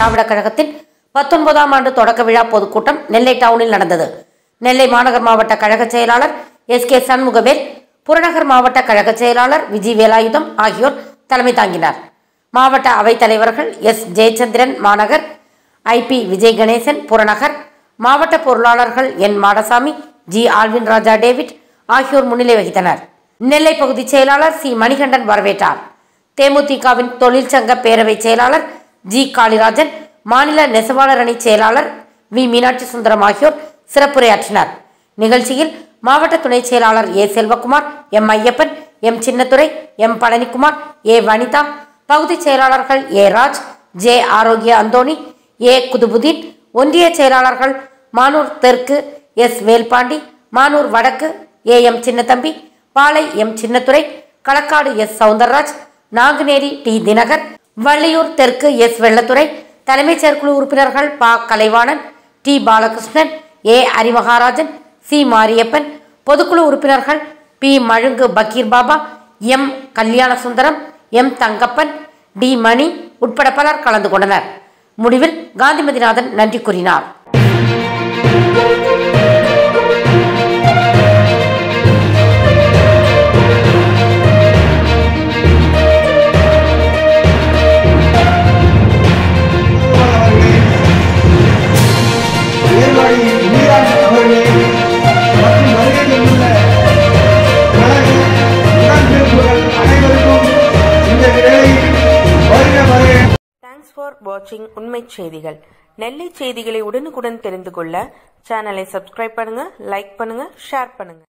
திராவிட கழகத்தின் பத்தொன்பதாம் ஆண்டு தொடக்க விழா பொதுக்கூட்டம் நெல்லை டவுனில் நடந்தது நெல்லை மாநகர் மாவட்ட கழக செயலாளர் எஸ் கே சண்முகவேல் புறநகர் மாவட்ட கழக செயலாளர் விஜய் வேலாயுதம் ஆகியோர் தலைமை தாங்கினார் மாவட்ட அவைத்தலைவர்கள் எஸ் ஜெயச்சந்திரன் மாநகர் ஐபி விஜய் கணேசன் புறநகர் மாவட்ட பொருளாளர்கள் N Madasamy G Alwin Raja David ஆகியோர் முன்னிலை வகித்தனர் நெல்லை பகுதி செயலாளர் சி மணிகண்டன் வரவேற்றார் தேமுதிகவின் தொழிற்சங்க பேரவை செயலாளர் ஜி காளிராஜன் மாநில நெசவாளர் அணி செயலாளர் வி மீனாட்சி சுந்தரம் ஆகியோர் சிறப்புரையாற்றினர் நிகழ்ச்சியில் மாவட்ட துணை செயலாளர் A Selvakumar M Ayyappan M Chinnathurai M Palanikumar A Vanitha பகுதி செயலாளர்கள் ஏ ராஜ் ஜே ஆரோக்கிய அந்தோணி ஏ குதுபுதீன் ஒன்றிய செயலாளர்கள் மானூர் தெற்கு எஸ் வேல்பாண்டி மானூர் வடக்கு A M Chinnathambi Palai M Chinnathurai Kalakkad S Soundararaj Nanguneri T Dinakar Valliyur தெற்கு எஸ் வெள்ளத்துறை தலைமைச் செயற்குழு உறுப்பினர்கள் ப Kalaivanan T Balakrishnan A Harimaharajan C Mariappan பொதுக்குழு உறுப்பினர்கள் பி மழுங்கு Fakir Baba M Kalyanasundaram M Thangappan T Mani உட்பட பலர் கலந்து கொண்டனர் முடிவில் காந்திமதிநாதன் நன்றி கூறினார் அவர்களே ஏர்வாடி மீரான் அவர்களே மற்றும் வருகை தந்துள்ள கழக உடன்பிறப்புகள் அனைவருக்கும் இந்த வேளையில் வருக வருக தேங்க்ஸ் ஃபார் வாட்சிங் உண்மை செய்திகள் நெல்லை செய்திகளை உடனுக்குடன் தெரிந்து கொள்ள சேனலை சப்ஸ்கிரைப் பண்ணுங்க லைக் பண்ணுங்க ஷேர் பண்ணுங்க